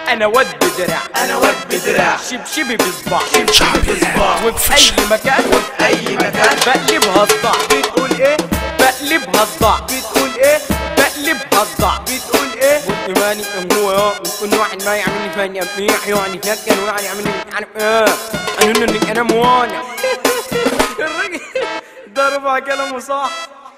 انا واد بدراع انا واد بدراع شبشبي بصباع شبشبي بصباع وفي اي مكان وفي اي مكان بقلبها صداع بتقول ايه بقلبها صداع بتقول ايه بقلبها صداع بتقول ايه إيماني هو يا كل واحد ما يعملني فاني أبيح يعني تنكن وواحد يعملني عارف ايه أنا إني أنا موانع الراجل ضربها كلامه صح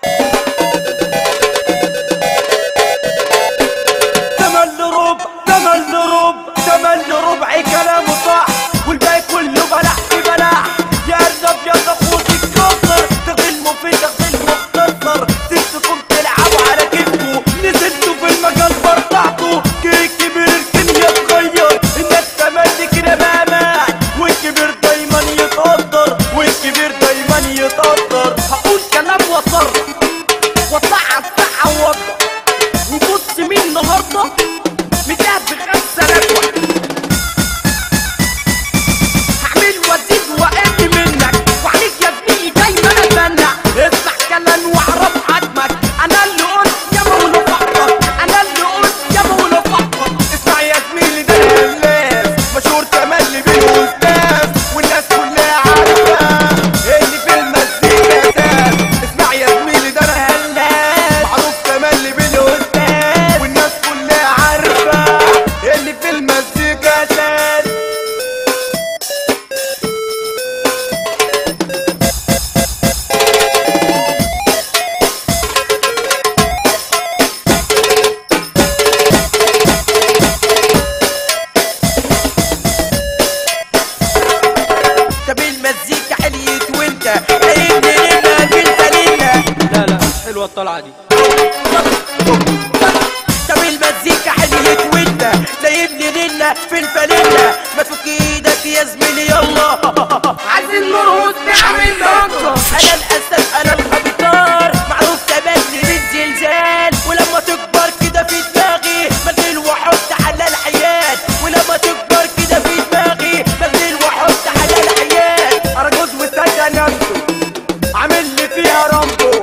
تمل ربع تمل ربع تمل ربع كلامه صح والباقي كله بلع في بلع يا ارنب يا نفوس الكسر تغل مفيد تغل مختصر سبتكم تلعبوا على كيفكم نزلتوا في المجال برطعتوا كيك كبير الكيميا اتغير الناس تملي كده مهمات والكبير دايما يتقدر والكبير دايما يتقدر هقول كلام وصرف واطلع على الساعة ووضح وبص مين النهارده متلعب بخمسة نجوى هعمل وزيد واقل منك وعليك يا زميلي دايما اتمنى اسمع كلام واعرف عدمك انا اللي قلت يا مولى فقط انا اللي قلت يا مولى فقط اسمع يا زميلي ده الناس مشهور تملي بالاستاذ والناس كلها عارفه اللي في المزيكا اساس اسمع يا زميلي ده انا هلاس معروف تملي بالاستاذ والناس كلها عارفه اللي في المزيكا اساس طب المزيكا عليت وانت قايل لنا انت لنا لا لا مش حلوة الطلعة دي طب المزيكا عليت وانت سايبني لنا في الفانيلا ما تفك ايدك يا زميلي يلا عايزين نرقص نعمل رقصة انا الاسد انا الابطار معروف تملي بالزلزال ولما تكبر كده في دماغي بنزل واحط على العيال ولما تكبر كده في دماغي بنزل واحط على العيال ارجوز وسجى نفسه عامل لي فيها رامبو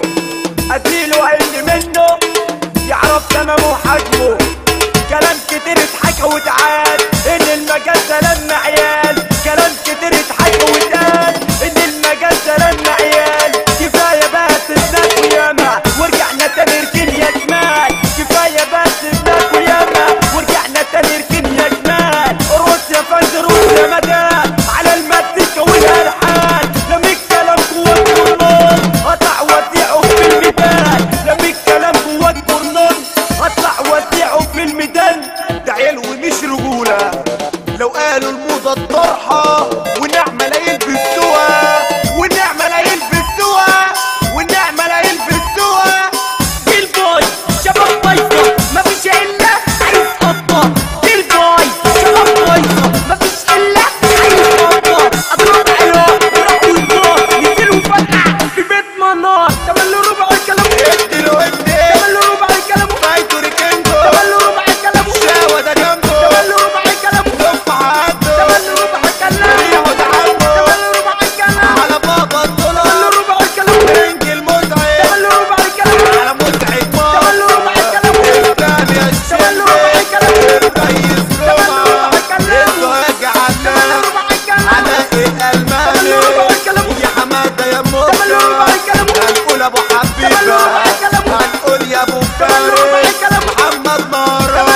اديله اقل منه يعرف تمامه وحجمه كلام كتير اتحكى واتعاد ان المجال ده لما عيال كلام كتير اتحكى واتقال ان المجال ده لما عيال كفايه بقى سيبناك وياما ورجعنا تاني ركن يا جمال كفايه بقى سيبناك وياما ورجعنا تاني ركن يا جمال روس يا فندم روس يا مدام على المزيكا والالحان لما الكلام جوه الكورنون قطع وديعه في الميدان لما الكلام جوه الكورنون قطع وديعه في الميدان ده عيال ومش رجوله لو قالوا الموضه الطرحه والنعمه لا يلبسوها والنعمه لا يلبسوها والنعمه لا يلبسوها البوي شباب بايظه مفيش الا عايز قطه البوي شباب بايظه مفيش الا عايز قطه اضرب عيال يروحوا النار ينزلوا فجأة في بيت منار تملوا ربع الكلام اديله ادي تملوا ربع الكلام فايتو ريكندو تملوا ربع الكلام شاوة ده جنبه تملوا ربع الكلام دف عدو تملوا ربع الكلام ريحه تعبه تملوا ربع الكلام على بابا الدولار تملوا ربع الكلام رنج المتعب تملوا ربع الكلام على متعب تملوا ربع الكلام قدام يا الشيخ تملوا ربع الكلام الريس تملوا ربع الكلام الزواج على ربع الكلام على الالماني تملوا ربع الكلام يا حماده يا مصر تملوا ربع الكلام هنقول ابو حبيبه تملوا ربع الكلام هنقول يا ابو فارس محمد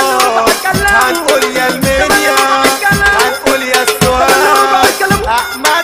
مهران هنقول يا المنيا هنقول يا السؤال احمد